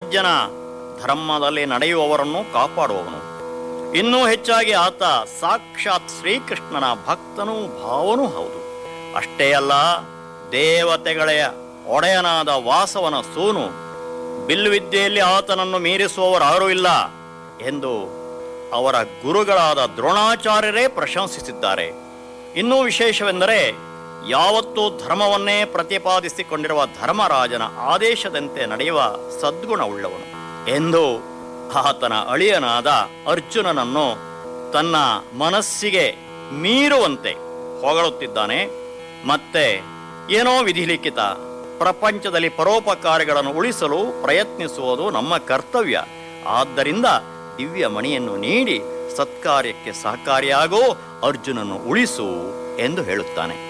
ಜನ ಧರ್ಮದಲ್ಲಿ ನಡೆಯುವವರನ್ನು ಕಾಪಾಡುವವನು ಇನ್ನೂ ಹೆಚ್ಚಾಗಿ ಆತ ಸಾಕ್ಷಾತ್ ಶ್ರೀಕೃಷ್ಣನ ಭಕ್ತನೂ ಭಾವನೂ ಹೌದು ಅಷ್ಟೇ ಅಲ್ಲ ದೇವತೆಗಳ ಒಡೆಯನಾದ ವಾಸವನ ಸೋನು ಬಿಲ್ವಿದ್ಯೆಯಲ್ಲಿ ಆತನನ್ನು ಮೀರಿಸುವವರಾರೂ ಇಲ್ಲ ಎಂದು ಅವರ ಗುರುಗಳಾದ ದ್ರೋಣಾಚಾರ್ಯರೇ ಪ್ರಶಂಸಿಸಿದ್ದಾರೆ ಇನ್ನೂ ವಿಶೇಷವೆಂದರೆ ಯಾವತ್ತೂ ಧರ್ಮವನ್ನೇ ಪ್ರತಿಪಾದಿಸಿಕೊಂಡಿರುವ ಧರ್ಮರಾಜನ ಆದೇಶದಂತೆ ನಡೆಯುವ ಸದ್ಗುಣವುಳ್ಳವನು ಎಂದು ಆತನ ಅಳಿಯನಾದ ಅರ್ಜುನನನ್ನು ತನ್ನ ಮನಸ್ಸಿಗೆ ಮೀರುವಂತೆ ಹೊಗಳುತ್ತಿದ್ದಾನೆ ಮತ್ತೆ ಏನೋ ವಿಧಿಲಿಖಿತ ಪ್ರಪಂಚದಲ್ಲಿ ಪರೋಪಕಾರಿಗಳನ್ನು ಉಳಿಸಲು ಪ್ರಯತ್ನಿಸುವುದು ನಮ್ಮ ಕರ್ತವ್ಯ ಆದ್ದರಿಂದ ದಿವ್ಯ ಮಣಿಯನ್ನು ನೀಡಿ ಸತ್ಕಾರ್ಯಕ್ಕೆ ಸಹಕಾರಿಯಾಗೋ ಅರ್ಜುನನ್ನು ಉಳಿಸು ಎಂದು ಹೇಳುತ್ತಾನೆ